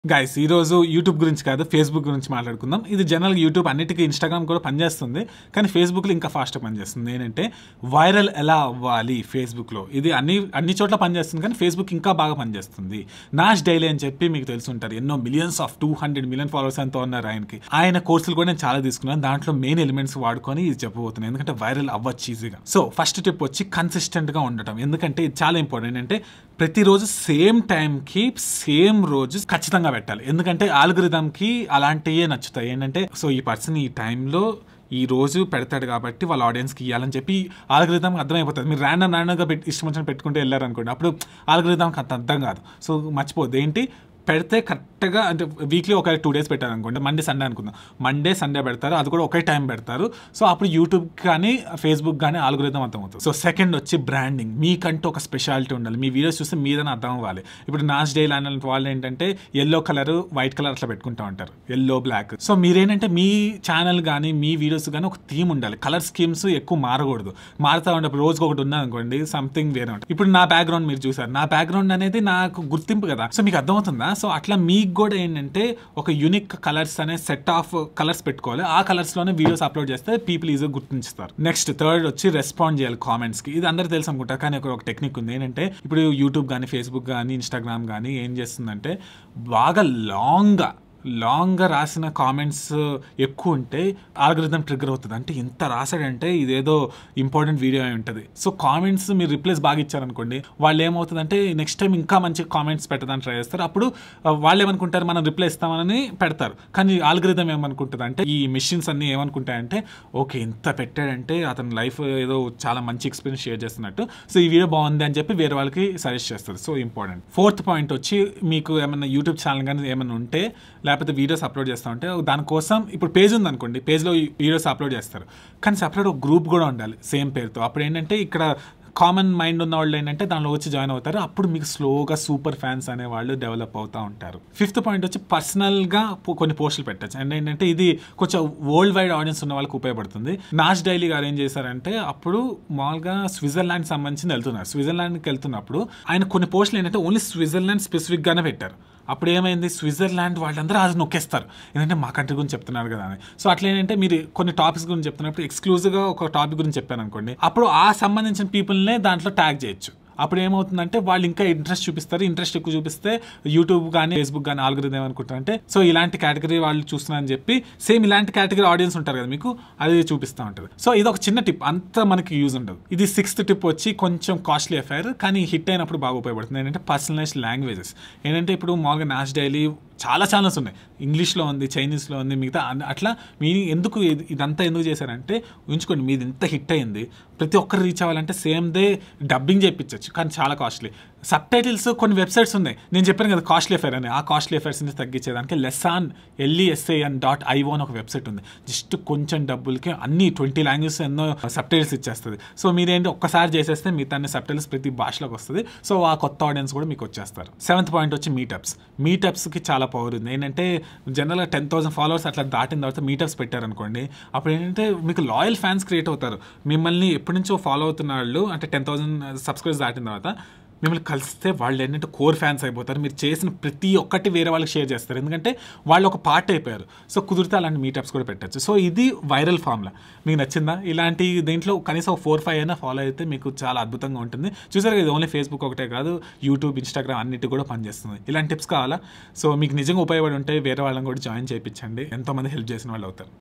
guys ఈ రోజు YouTube గురించి కాదు ఫేస్బుక్ గురించి మాట్లాడుకుందాం ఇది జనరల్ యూట్యూబ్ అన్నిటికీ ఇన్స్టాగ్రామ్ కూడా పనిచేస్తుంది కానీ ఫేస్బుక్లో ఇంకా ఫాస్ట్గా పనిచేస్తుంది ఏంటంటే వైరల్ ఎలా అవ్వాలి ఫేస్బుక్లో ఇది అన్ని అన్ని చోట్ల పనిచేస్తుంది కానీ ఫేస్బుక్ ఇంకా బాగా పనిచేస్తుంది నాష్ డైలీ అని చెప్పి మీకు తెలుసుంటారు ఎన్నో millions of two hundred million followers ఎంతో ఉన్నారు ఆయనకి ఆయన కోర్సులు కూడా నేను చాలా తీసుకున్నాను దాంట్లో మెయిన్ ఎలిమెంట్స్ వాడుకొని ఇది చెప్పబోతున్నాను ఎందుకంటే వైరల్ అవ్వచ్చు ఈజీగా సో ఫస్ట్ టిప్ వచ్చి కన్సిస్టెంట్గా ఉండటం ఎందుకంటే ఇది చాలా ఇంపార్టెంట్ ఏంటంటే ప్రతిరోజు సేమ్ టైంకి సేమ్ రోజు ఖచ్చితంగా పెట్టాలి ఎందుకంటే ఆల్గరిథంకి అలాంటివే నచ్చుతాయి ఏంటంటే సో ఈ పర్సన్ ఈ టైంలో ఈ రోజు పెడతాడు కాబట్టి వాళ్ళ ఆడియన్స్కి ఇవ్వాలని చెప్పి ఆల్గరిథం అర్థమైపోతుంది మీరు ర్యాండమ్ ర్యాండమ్గా పెట్టి ఇష్టం వచ్చిన పెట్టుకుంటే వెళ్ళారనుకోండి అప్పుడు ఆల్గరిథంకి అంత అర్థం కాదు సో మర్చిపోద్ది ఏంటి పెడితే కరెక్ట్గా అంటే వీక్లీ ఒక టూ డేస్ పెట్టారు అనుకోండి మండే సండే అనుకుందాం మండే సండే పెడతారు అది కూడా ఒకే టైం పెడతారు సో అప్పుడు యూట్యూబ్ కానీ ఫేస్బుక్ కానీ ఆల్గోరిథం అర్థం అవుతుంది సో సెకండ్ వచ్చి బ్రాండింగ్ మీకంటూ ఒక స్పెషాలిటీ ఉండాలి మీ వీడియోస్ చూస్తే మీదని అర్థం అవ్వాలి ఇప్పుడు నాచ్ డే లాంటి వాళ్ళు ఏంటంటే ఎల్లో కలర్ వైట్ కలర్ అట్లా పెట్టుకుంటూ ఉంటారు ఎల్లో బ్లాక్ సో మీరేంటంటే మీ ఛానల్ కానీ మీ వీడియోస్ కానీ ఒక థీమ్ ఉండాలి కలర్ స్కీమ్స్ ఎక్కువ మారకూడదు మారుతా ఉంటే ఇప్పుడు రోజుకి ఒకటి ఉన్నది అనుకోండి సంథింగ్ వేరే ఉంటుంది ఇప్పుడు నా బ్యాక్గ్రౌండ్ మీరు చూసారు నా బ్యాక్గ్రౌండ్ అనేది నాకు గుర్తింపు కదా సో మీకు అర్థమవుతుందా సో అట్లా మీకు కూడా ఏంటంటే ఒక యూనిక్ కలర్స్ అనే సెట్ ఆఫ్ కలర్స్ పెట్టుకోవాలి ఆ కలర్స్ లోనే వీడియోస్ అప్లోడ్ చేస్తే పీపుల్ ఈజీగా గుర్తించుతారు నెక్స్ట్ థర్డ్ వచ్చి రెస్పాండ్ చేయాలి కామెంట్స్ కి ఇది అందరు తెలుసు అనుకుంటా కానీ ఒక ఒక టెక్నిక్ ఉంది ఏంటంటే ఇప్పుడు యూట్యూబ్ కానీ ఫేస్బుక్ కానీ ఇన్స్టాగ్రామ్ కానీ ఏం చేస్తుందంటే బాగా లాంగ్గా లాంగ్గా రాసిన కామెంట్స్ ఎక్కువ ఉంటే ఆల్గరిథం ట్రిగ్గర్ అవుతుంది అంటే ఇంత రాసాడంటే ఇదేదో ఇంపార్టెంట్ వీడియో అయి ఉంటుంది సో కామెంట్స్ మీరు రిప్లైస్ బాగా ఇచ్చారనుకోండి వాళ్ళు ఏమవుతుందంటే నెక్స్ట్ టైం ఇంకా మంచి కామెంట్స్ పెట్టడానికి ట్రై చేస్తారు అప్పుడు ఆ, వాళ్ళు ఏమనుకుంటారు మనం రిప్లై ఇస్తామని పెడతారు కానీ ఆల్గరిథం ఏమనుకుంటుంది అంటే ఈ మిషన్స్ అన్ని ఏమనుకుంటాయంటే ఓకే ఇంత పెట్టాడంటే అతని లైఫ్ ఏదో చాలా మంచి ఎక్స్పీరియన్స్ షేర్ చేస్తున్నట్టు సో ఈ వీడియో బాగుంది అని చెప్పి వేరే వాళ్ళకి సజెస్ట్ చేస్తారు సో ఇంపార్టెంట్ ఫోర్త్ పాయింట్ వచ్చి మీకు ఏమైనా యూట్యూబ్ ఛానల్ కానీ ఏమైనా ఉంటే లేకపోతే వీడియోస్ అప్లోడ్ చేస్తూ ఉంటే దానికోసం ఇప్పుడు పేజ్ ఉంది అనుకోండి పేజ్లో వీడియోస్ అప్లోడ్ చేస్తారు కానీ సపరేట్ ఒక గ్రూప్ కూడా ఉండాలి సేమ్ పేరుతో అప్పుడు ఏంటంటే ఇక్కడ కామన్ మైండ్ ఉన్న వాళ్ళు ఏంటంటే దానిలో వచ్చి జాయిన్ అవుతారు అప్పుడు మీకు స్లోగా సూపర్ ఫ్యాన్స్ అనే వాళ్ళు డెవలప్ అవుతూ ఉంటారు ఫిఫ్త్ పాయింట్ వచ్చి పర్సనల్గా కొన్ని పోస్టులు పెట్టచ్చు అండ్ ఏంటంటే ఇది కొంచెం వరల్డ్ వైడ్ ఆడియన్స్ ఉన్న వాళ్ళకి ఉపయోగపడుతుంది నాచ్ డైలీ గారు ఏం చేశారంటే అప్పుడు మామూలుగా స్విట్జర్లాండ్ సంబంధించి వెళ్తున్నారు స్విట్జర్లాండ్కి వెళ్తున్నప్పుడు ఆయన కొన్ని పోస్టులు ఏంటంటే ఓన్లీ స్విట్జర్లాండ్ స్పెసిఫిక్గానే పెట్టారు అప్పుడు ఏమైంది స్విట్జర్లాండ్ వాళ్ళందరూ అది నొక్కేస్తారు ఎందుకంటే మా కంట్రీ గురించి చెప్తున్నారు కదా అని సో అట్లా ఏంటంటే మీరు కొన్ని టాపిక్స్ గురించి చెప్తున్నప్పుడు ఎక్స్క్లూజివ్గా ఒక టాపిక్ గురించి చెప్పాను అనుకోండి అప్పుడు ఆ సంబంధించిన పీపుల్నే దాంట్లో ట్యాగ్ చేయొచ్చు అప్పుడు ఏమవుతుందంటే వాళ్ళు ఇంకా ఇంట్రెస్ట్ చూపిస్తారు ఇంట్రెస్ట్ ఎక్కువ చూపిస్తే యూట్యూబ్ కానీ ఫేస్బుక్ కానీ ఆల్గరిథం ఏమనుకుంటారంటే సో ఇలాంటి కేటగిరీ వాళ్ళు చూస్తున్నారని చెప్పి సేమ్ ఇలాంటి కేటగిరీ ఆడియన్స్ ఉంటారు కదా మీకు అది చూపిస్తూ ఉంటుంది సో ఇది ఒక చిన్న టిప్ అంత మనకి యూజ్ ఉండదు ఇది సిక్స్త్ టిప్ వచ్చి కొంచెం కాస్ట్లీ అఫైర్ కానీ హిట్ అయినప్పుడు బాగా ఉపయోగపడుతుంది ఏంటంటే పర్సనలైజ్డ్ లాంగ్వేజెస్ ఏంటంటే ఇప్పుడు మామూలుగా నాష్ డైలీ చాలా ఛానల్స్ ఉన్నాయి ఇంగ్లీష్లో ఉంది చైనీస్లో ఉంది మిగతా అన్ని- అట్లా మీ ఎందుకు ఇది- ఇదంతా ఎందుకు చేశారంటే ఉంచుకోండి మీది ఎంత హిట్ అయింది ప్రతి ఒక్కరు రీచ్ అవ్వాలంటే సేమ్ దే డబ్బింగ్ చేయించవచ్చు కానీ చాలా కాస్ట్లీ సబ్ టైటిల్స్ కొన్ని వెబ్సైట్స్ ఉన్నాయి నేను చెప్పాను కదా కాస్ట్లీ అఫేర్ అని ఆ కాస్ట్లీ అఫేర్స్ నుంచి తగ్గించేదానికి లెసాన్ ఎల్ఈఎస్ఏఎన్ డాట్ ఐఓ అని ఒక వెబ్సైట్ ఉంది జస్ట్ కొంచెం డబ్బులకి అన్ని ట్వంటీ లాంగ్వేజెస్ ఎన్నో సబ్ టైటిల్స్ ఇచ్చేస్తుంది సో మీరేంటి ఒక్కసారి చేసేస్తే మిగతా అన్ని సబ్ టైటిల్స్ ప్రతి భాషలోకి వస్తుంది సో ఆ కొత్త ఆడియన్స్ కూడా మీకు వచ్చేస్తారు సెవెంత్ పాయింట్ వచ్చి మీటప్స్ మీటప్స్కి చాలా పవర్ ఉంది ఏంటంటే జనరల్గా టెన్ థౌసండ్ ఫాలోవర్స్ అట్లా దాటిన తర్వాత మీటప్స్ పెట్టారనుకోండి అప్పుడు ఏంటంటే మీకు లాయల్ ఫ్యాన్స్ క్రియేట్ అవుతారు మిమ్మల్ని ఎప్పటి నుంచో ఫాలో అవుతున్న వాళ్ళు అంటే టెన్ థౌసండ్ సబ్స్క్రైబ్స్ దాటిన తర్వాత మిమ్మల్ని కలిస్తే వాళ్ళు ఏంటంటే కోర్ ఫ్యాన్స్ అయిపోతారు మీరు చేసిన ప్రతి ఒక్కటి వేరే వాళ్ళకి షేర్ చేస్తారు ఎందుకంటే వాళ్ళు ఒక పార్ట్ అయిపోయారు సో కుదిరితే అలాంటి మీటప్స్ కూడా పెట్టచ్చు సో ఇది వైరల్ ఫామ్లా మీకు నచ్చిందా ఇలాంటి దీంట్లో కనీసం ఫోర్ ఫైవ్ అయినా ఫాలో అయితే మీకు చాలా అద్భుతంగా ఉంటుంది చూసారు ఇది ఓన్లీ ఫేస్బుక్ ఒకటే కాదు యూట్యూబ్ ఇన్స్టాగ్రామ్ అన్నిటి కూడా పనిచేస్తుంది ఇలాంటి టిప్స్ కావాలా సో మీకు నిజంగా ఉపయోగపడి ఉంటే వేరే వాళ్ళని కూడా జాయిన్ చేయించండి ఎంతోమంది హెల్ప్ చేసిన వాళ్ళు అవుతారు